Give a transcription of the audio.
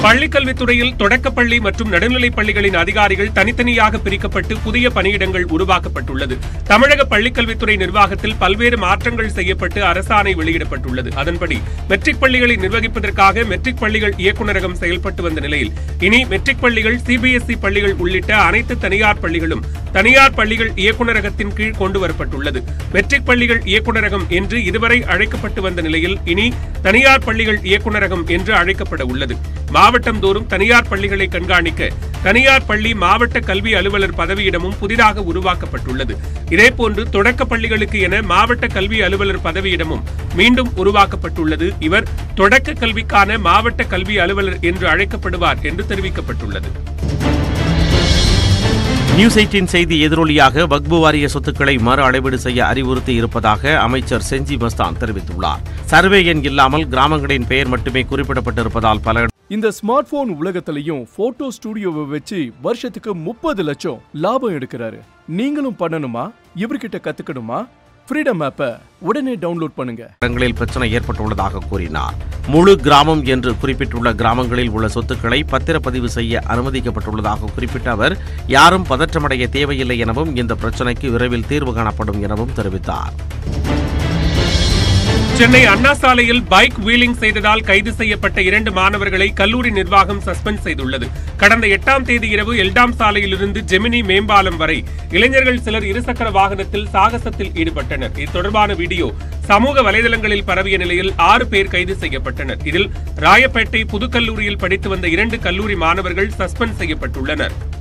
பள்ளிக்கல்வித்துறையில் தொடக்கப்பள்ளி மற்றும் நடுநிலைப் பள்ளிகளின் அதிகாரிகள் தனித்தனியாக பிரிக்கப்பட்டு புதிய பணியிடங்கள் உருவாக்கப்பட்டுள்ளது தமிழக பள்ளிக்கல்வித்துறை நிர்வாகத்தில் பல்வேறு மாற்றங்கள் செய்யப்பட்டு அரசாணை வெளியிடப்பட்டுள்ளது அதன்படி மெட்ரிக் பள்ளிகளை நிர்வகிப்பதற்காக மெட்ரிக் பள்ளிகள் இயக்குநரகம் செயல்பட்டு வந்த நிலையில் இனி மெட்ரிக் பள்ளிகள் சிபிஎஸ்இ பள்ளிகள் உள்ளிட்ட அனைத்து தனியார் பள்ளிகளும் தனியார் பள்ளிகள் இயக்குநரகத்தின் கீழ் கொண்டு வரப்பட்டுள்ளது மெட்ரிக் பள்ளிகள் இயக்குநரகம் என்று இதுவரை அழைக்கப்பட்டு வந்த நிலையில் இனி தனியார் பள்ளிகள் இயக்குநரகம் என்று அழைக்கப்பட உள்ளது மாவட்டம் தோறும் தனியார் பள்ளிகளை கண்காணிக்க தனியார் பள்ளி மாவட்ட கல்வி அலுவலர் பதவியிடமும் புதிதாக உருவாக்கப்பட்டுள்ளது இதேபோன்று தொடக்க பள்ளிகளுக்கு என மாவட்ட கல்வி அலுவலர் பதவியிடமும் மீண்டும் உருவாக்கப்பட்டுள்ளது இவர் தொடக்க கல்விக்கான மாவட்ட கல்வி அலுவலர் என்று அழைக்கப்படுவார் என்று தெரிவிக்கப்பட்டுள்ளது நியூஸ் எயிட்டின் செய்தி எதிரொலியாக வக்பு வாரிய சொத்துக்களை மறு அளவீடு செய்ய அறிவுறுத்தி இருப்பதாக அமைச்சர் செஞ்சி மஸ்தான் தெரிவித்துள்ளார் சர்வே எண் இல்லாமல் கிராமங்களின் பெயர் மட்டுமே குறிப்பிடப்பட்டிருப்பதால் பல இந்த ஸ்மார்ட் போன் உலகத்திலையும் போட்டோ ஸ்டுடியோவை வச்சு வருஷத்துக்கு முப்பது லட்சம் லாபம் எடுக்கிறாரு நீங்களும் பண்ணணுமா இவர்கிட்ட கத்துக்கணுமா ஃப்ரீடம் ஆப்பை உடனே டவுன்லோட் பண்ணுங்க இடங்களில் பிரச்சனை ஏற்பட்டுள்ளதாக கூறினார் முழு கிராமம் என்று குறிப்பிட்டுள்ள கிராமங்களில் உள்ள சொத்துக்களை பத்திரப்பதிவு செய்ய அனுமதிக்கப்பட்டுள்ளதாக குறிப்பிட்ட அவர் யாரும் பதற்றமடைய தேவையில்லை எனவும் இந்த பிரச்சனைக்கு விரைவில் தீர்வு காணப்படும் எனவும் தெரிவித்தார் சென்னை அண்ணா சாலையில் பைக் வீலிங் செய்ததால் கைது செய்யப்பட்ட இரண்டு மாணவர்களை கல்லூரி நிர்வாகம் சஸ்பெண்ட் செய்துள்ளது கடந்த எட்டாம் தேதி இரவு எல்டாம் சாலையிலிருந்து ஜெமினி மேம்பாலம் வரை இளைஞர்கள் சிலர் இருசக்கர வாகனத்தில் சாகசத்தில் ஈடுபட்டனர் இது தொடர்பான வீடியோ சமூக வலைதளங்களில் பரவிய நிலையில் ஆறு பேர் கைது செய்யப்பட்டனர் இதில் ராயப்பேட்டை புதுக்கல்லூரியில் படித்து வந்த இரண்டு கல்லூரி மாணவர்கள் சஸ்பெண்ட் செய்யப்பட்டுள்ளனர்